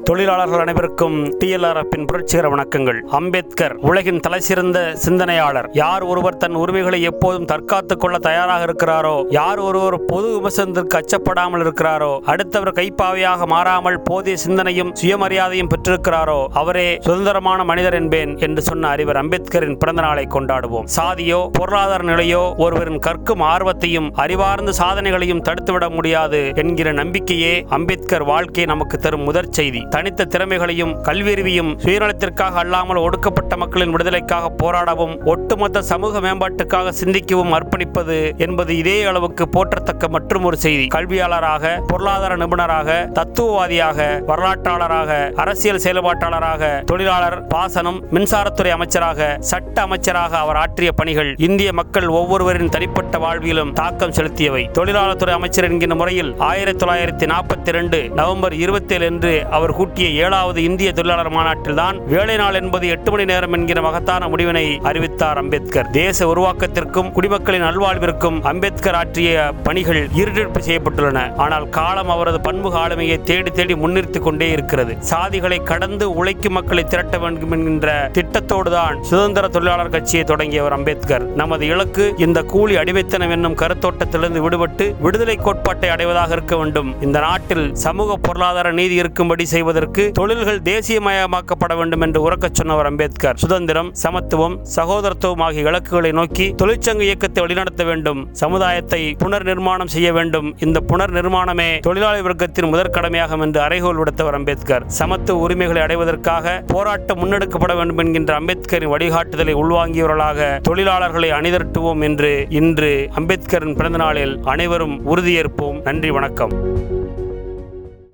தொழிலாளர்கள் அனைவருக்கும் டிஎல்ஆர்எஃப்பின் புரட்சிகர வணக்கங்கள் அம்பேத்கர் உலகின் தலைசிறந்த சிந்தனையாளர் யார் ஒருவர் தன் உரிமைகளை எப்போதும் தற்காத்துக் கொள்ள தயாராக இருக்கிறாரோ யார் ஒருவர் பொது விமர்சனத்திற்கு அச்சப்படாமல் இருக்கிறாரோ அடுத்தவர் கைப்பாவையாக மாறாமல் போதிய சிந்தனையும் சுயமரியாதையும் பெற்றிருக்கிறாரோ அவரே சுதந்திரமான மனிதர் என்பேன் என்று சொன்ன அறிவர் அம்பேத்கரின் பிறந்த நாளை கொண்டாடுவோம் சாதியோ பொருளாதார நிலையோ ஒருவரின் கற்கும் ஆர்வத்தையும் அறிவார்ந்த சாதனைகளையும் தடுத்துவிட முடியாது என்கிற நம்பிக்கையே அம்பேத்கர் வாழ்க்கை நமக்கு தரும் முதற் செய்தி தனித்த திறமைகளையும் கல்வியறிவையும் சுயநலத்திற்காக அல்லாமல் ஒடுக்கப்பட்ட மக்களின் விடுதலைக்காக போராடவும் ஒட்டுமொத்த சமூக மேம்பாட்டுக்காக சிந்திக்கவும் அர்ப்பணிப்பது என்பது இதே அளவுக்கு போற்றத்தக்க மற்றும் ஒரு செய்தி கல்வியாளராக பொருளாதார நிபுணராக தத்துவவாதியாக வரலாற்றாளராக அரசியல் செயல்பாட்டாளராக தொழிலாளர் பாசனம் மின்சாரத்துறை அமைச்சராக சட்ட அமைச்சராக அவர் ஆற்றிய பணிகள் இந்திய மக்கள் ஒவ்வொருவரின் தனிப்பட்ட வாழ்விலும் தாக்கம் செலுத்தியவை தொழிலாளர் துறை அமைச்சர் என்கிற முறையில் ஆயிரத்தி தொள்ளாயிரத்தி நாற்பத்தி ரெண்டு நவம்பர் இருபத்தேழு என்று அவர் கூட்டிய ஏழாவது இந்திய தொழிலாளர் மாநாட்டில் தான் வேலை நாள் என்பது எட்டு மணி நேரம் என்கிற மகத்தான முடிவினை அறிவித்தார் அம்பேத்கர் தேச உருவாக்கத்திற்கும் குடிமக்களின் நல்வாழ்விற்கும் அம்பேத்கர் ஆற்றிய பணிகள் ஈடுபட்டு செய்யப்பட்டுள்ளன ஆனால் காலம் அவரது பன்முக ஆளுமையை தேடி தேடி முன்னிறுத்திக் கொண்டே இருக்கிறது சாதிகளை கடந்து உழைக்கும் மக்களை திரட்ட வேண்டும் என்கின்ற திட்டத்தோடுதான் சுதந்திர தொழிலாளர் கட்சியை தொடங்கியவர் அம்பேத்கர் நமது இலக்கு இந்த கூலி அடிமைத்தனம் என்னும் கருத்தோட்டத்திலிருந்து விடுபட்டு விடுதலை கோட்பாட்டை அடைவதாக இருக்க வேண்டும் இந்த நாட்டில் சமூக பொருளாதார நீதி இருக்கும்படி செய்வதற்கு தொழில்கள் தேசியமயமாக்கப்பட வேண்டும் என்று உறக்கச் சொன்னவர் அம்பேத்கர் சுதந்திரம் சமத்துவம் சகோதரத்துவம் ஆகிய இலக்குகளை நோக்கி தொழிற்சங்க இயக்கத்தை வழிநடத்த வேண்டும் சமுதாயத்தை புனர் நிர்மாணம் செய்ய வேண்டும் இந்த புனர் நிர்மாணமே தொழிலாளி வர்க்கத்தின் முதற் கடமையாகும் என்று அறைகோல் விடுத்தவர் அம்பேத்கர் சமத்துவ உரிமைகளை அடைவதற்காக போராட்டம் முன்னெடுக்கப்பட வேண்டும் என்கின்ற அம்பேத்கரின் வழிகாட்டுதலை உள்வாங்கியவர்களாக தொழிலாளர்களை அணிதிரட்டுவோம் என்று இன்று அம்பேத்கரின் பிறந்த நாளில் அனைவரும் உறுதியேற்போம் நன்றி வணக்கம்